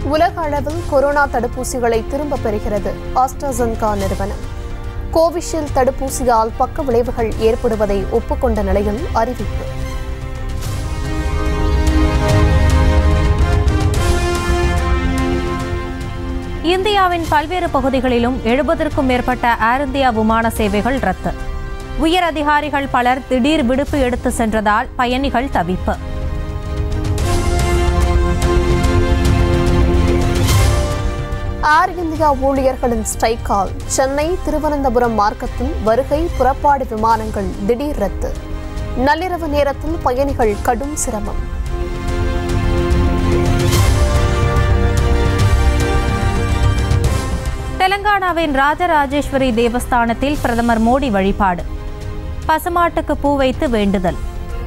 உலக அளவில் கொரோனா தடுப்பூசிகளை திரும்பப் பெறுகிறது ஆஸ்ட்ராசென்கா நிறுவனம் கோவிஷீல்டு தடுப்பூசியால் பக்க விளைவுகள் ஏற்படுவதை ஒப்புக்கொண்ட நிலையில் அறிவிப்பு இந்தியாவின் பல்வேறு பகுதிகளிலும் எழுபதற்கும் மேற்பட்ட ஏர் இந்தியா விமான சேவைகள் ரத்து உயர் அதிகாரிகள் பலர் திடீர் விடுப்பு எடுத்து சென்றதால் பயணிகள் தவிப்பு ஏர் இந்தியா ஊழியர்களின் ஸ்ட்ரைக்கால் சென்னை திருவனந்தபுரம் மார்க்கத்தில் வருகை புறப்பாடு விமானங்கள் திடீர் ரத்து நள்ளிரவு நேரத்தில் பயணிகள் கடும் சிரமம் தெலங்கானாவின் ராஜராஜேஸ்வரி தேவஸ்தானத்தில் பிரதமர் மோடி வழிபாடு பசுமாட்டுக்கு பூ வைத்து வேண்டுதல்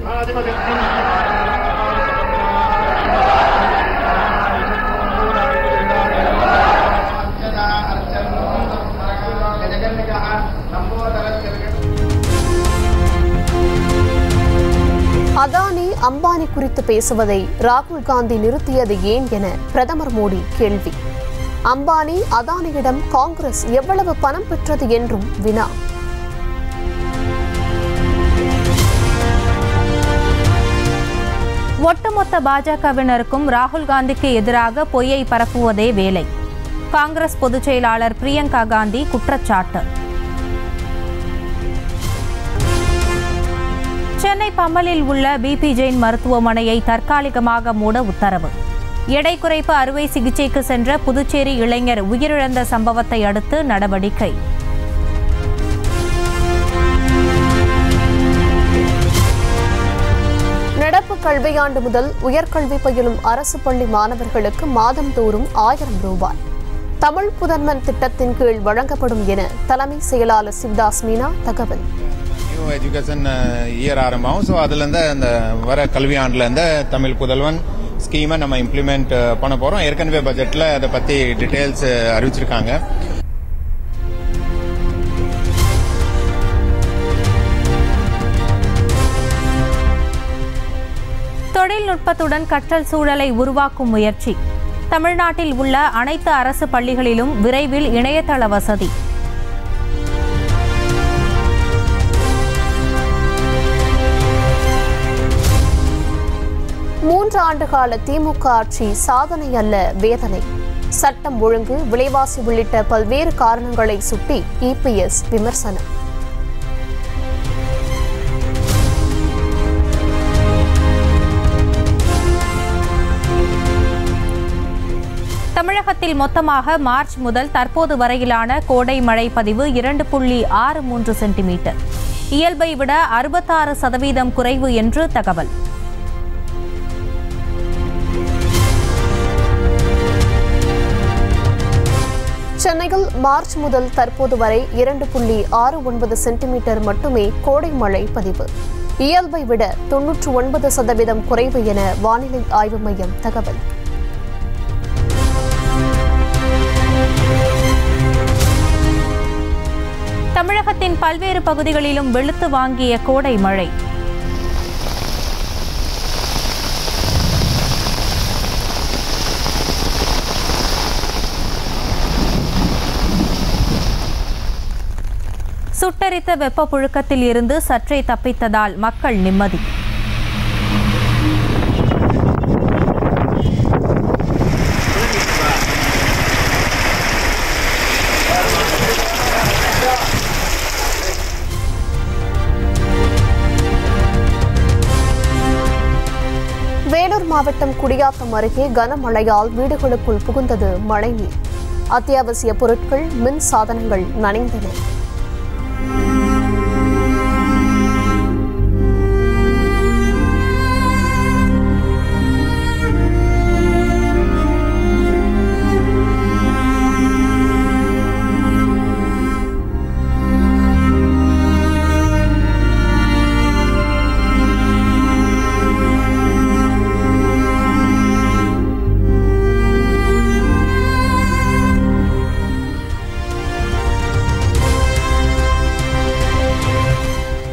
அதானி அம்பானி குறித்து பேசுவதை ராகுல் காந்தி நிறுத்தியது ஏன் என பிரதமர் மோடி கேள்வி அம்பானி அதானியிடம் காங்கிரஸ் எவ்வளவு பணம் பெற்றது என்றும் வினா ஒட்டுமொத்த பாஜகவினருக்கும் ராகுல் காந்திக்கு எதிராக பொய்யை பரப்புவதே வேலை காங்கிரஸ் பொதுச் செயலாளர் பிரியங்கா காந்தி குற்றச்சாட்டு சென்னை பம்மலில் உள்ள பிபி ஜெயின் மருத்துவமனையை தற்காலிகமாக மூட உத்தரவு எடை குறைப்பு அறுவை சிகிச்சைக்கு சென்ற புதுச்சேரி இளைஞர் உயிரிழந்த சம்பவத்தை அடுத்து நடவடிக்கை நடப்பு கல்வியாண்டு முதல் உயர்கல்வி பயிலும் அரசு பள்ளி மாணவர்களுக்கு மாதந்தோறும் ஆயிரம் ரூபாய் தமிழ் புதன்மன் திட்டத்தின் கீழ் வழங்கப்படும் என தலைமை செயலாளர் சிவதாஸ் மீனா தகவல் நியூ எஜுகேஷன் இயர் ஆரம்பம் ஸோ அதுலேருந்து அந்த வர கல்வியாண்டுலேருந்து தமிழ் புதல்வன் ஸ்கீமை நம்ம இம்ப்ளிமெண்ட் பண்ண போகிறோம் ஏற்கனவே பட்ஜெட்டில் அதை பற்றி டீட்டெயில்ஸ் அறிவிச்சிருக்காங்க தொழில்நுட்பத்துடன் கற்றல் சூழலை உருவாக்கும் முயற்சி தமிழ்நாட்டில் உள்ள அனைத்து அரசு பள்ளிகளிலும் விரைவில் இணையதள வசதி மூன்று ஆண்டுகால திமுக ஆட்சி சாதனை அல்ல வேதனை சட்டம் ஒழுங்கு விலைவாசி உள்ளிட்ட பல்வேறு காரணங்களை சுட்டி இபிஎஸ் விமர்சனம் தமிழகத்தில் மொத்தமாக மார்ச் முதல் தற்போது வரையிலான கோடை மழை பதிவு இரண்டு புள்ளி ஆறு மூன்று சென்டிமீட்டர் இயல்பை விட அறுபத்தாறு சதவீதம் குறைவு என்று தகவல் சென்னையில் மார்ச் முதல் தற்போது வரை இரண்டு புள்ளி ஆறு ஒன்பது சென்டிமீட்டர் மட்டுமே கோடை மழை பதிவு இயல்பை விட தொன்னூற்று ஒன்பது சதவீதம் குறைவு என வானிலை ஆய்வு மையம் தகவல் தமிழகத்தின் பல்வேறு பகுதிகளிலும் வெளுத்து வாங்கிய கோடை மழை சுட்டரித்த வெப்ப புழுக்கத்தில் இருந்து சற்றே தப்பித்ததால் மக்கள் நிம்மதி வேலூர் மாவட்டம் குடியாத்தம் அருகே கனமழையால் வீடுகளுக்குள் புகுந்தது மழைநீர் அத்தியாவசிய பொருட்கள் மின் சாதனங்கள் நனைந்தன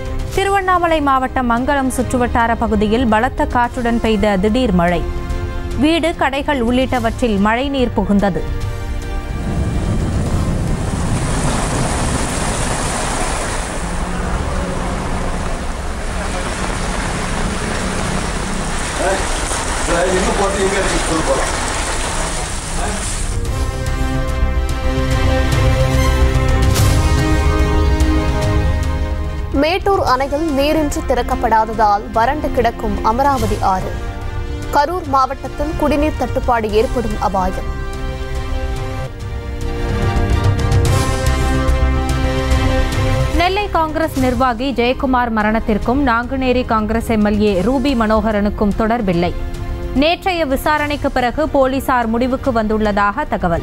திருவண்ணாமலை மாவட்டம் மங்கலம் சுற்றுவட்டார பகுதியில் பலத்த காற்றுடன் பெய்த திடீர் மழை வீடு கடைகள் உள்ளிட்டவற்றில் மழைநீர் புகுந்தது இன்னும் போட்டு எங்க இருக்கு ஸ்கூல் போகலாம் மேட்டூர் அணையில் நீரின்றி திறக்கப்படாததால் வறண்டு கிடக்கும் அமராவதி ஆறு கரூர் மாவட்டத்தில் குடிநீர் தட்டுப்பாடு ஏற்படும் அபாயம் நெல்லை காங்கிரஸ் நிர்வாகி ஜெயக்குமார் மரணத்திற்கும் நாங்குநேரி காங்கிரஸ் எம்எல்ஏ ரூபி மனோகரனுக்கும் தொடர்பில்லை நேற்றைய விசாரணைக்கு பிறகு போலீசார் முடிவுக்கு வந்துள்ளதாக தகவல்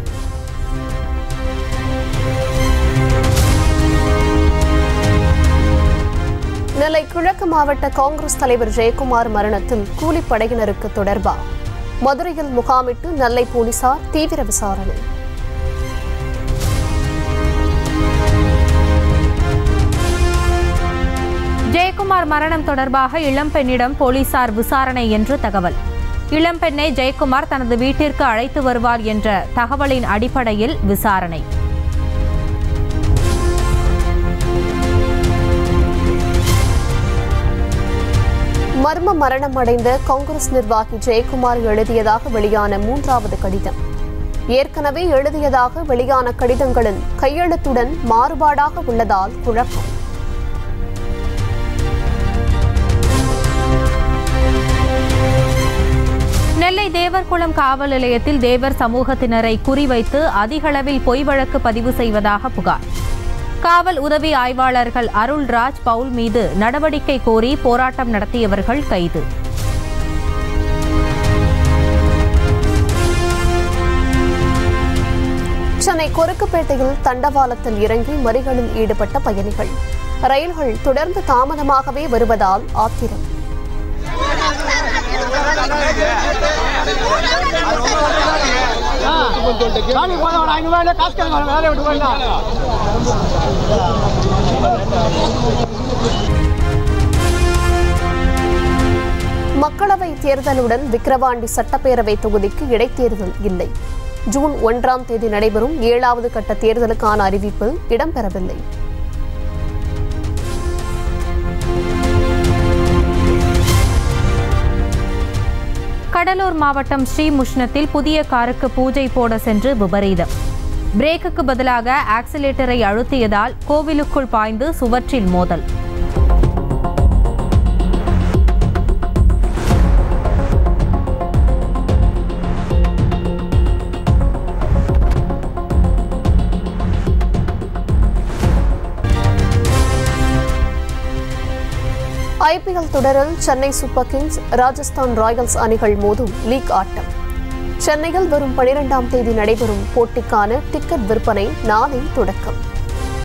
நெல்லை கிழக்கு மாவட்ட காங்கிரஸ் தலைவர் ஜெயக்குமார் மரணத்தில் கூலிப்படையினருக்கு தொடர்பா மதுரையில் முகாமிட்டு நெல்லை போலீசார் தீவிர விசாரணை ஜெயக்குமார் மரணம் தொடர்பாக இளம்பெண்ணிடம் போலீசார் விசாரணை என்று தகவல் இளம்பெண்ணை ஜெயக்குமார் தனது வீட்டிற்கு அழைத்து வருவார் என்ற தகவலின் அடிப்படையில் விசாரணை மர்ம மரணம் அடைந்த காங்கிரஸ் நிர்வாகி ஜெயக்குமார் எழுதியதாக வெளியான மூன்றாவது கடிதம் ஏற்கனவே எழுதியதாக வெளியான கடிதங்களில் கையெழுத்துடன் மாறுபாடாக உள்ளதால் குழப்பம் நெல்லை தேவர்குளம் காவல் நிலையத்தில் தேவர் சமூகத்தினரை குறிவைத்து அதிகளவில் பொய் வழக்கு பதிவு செய்வதாக புகார் காவல் உதவி ஆய்வாளர்கள் அருள்ராஜ் பவுல் மீது நடவடிக்கை கோரி போராட்டம் நடத்தியவர்கள் கைது சென்னை கொருக்குப்பேட்டையில் தண்டவாளத்தில் இறங்கி மறிகளில் ஈடுபட்ட பயணிகள் ரயில்கள் தொடர்ந்து தாமதமாகவே வருவதால் ஆத்திரம் சாமி போன ஒரு ஐநூறு ரூபாய் காசு கேட்க வேலையை விட்டு போயிடலாம் மக்களவை தேர்தலுடன் விக்கிரவாண்டி சட்டப்பேரவை தொகுதிக்கு இடைத்தேர்தல் இல்லை ஜூன் ஒன்றாம் தேதி நடைபெறும் ஏழாவது கட்ட தேர்தலுக்கான அறிவிப்பு இடம்பெறவில்லை கடலூர் மாவட்டம் ஸ்ரீமுஷ்ணத்தில் புதிய காருக்கு பூஜை போட சென்று விபரீதம் பிரேக்குக்கு பதிலாக ஆக்சிலேட்டரை அழுத்தியதால் கோவிலுக்குள் பாய்ந்து சுவற்றில் மோதல் ஐபிஎல் தொடரில் Chennai Super Kings Rajasthan Royals அணிகள் மோதும் லீக் ஆட்டம் சென்னையில் வரும் பனிரெண்டாம் தேதி நடைபெறும் போட்டிக்கான டிக்கெட் விற்பனை நாளை தொடக்கம்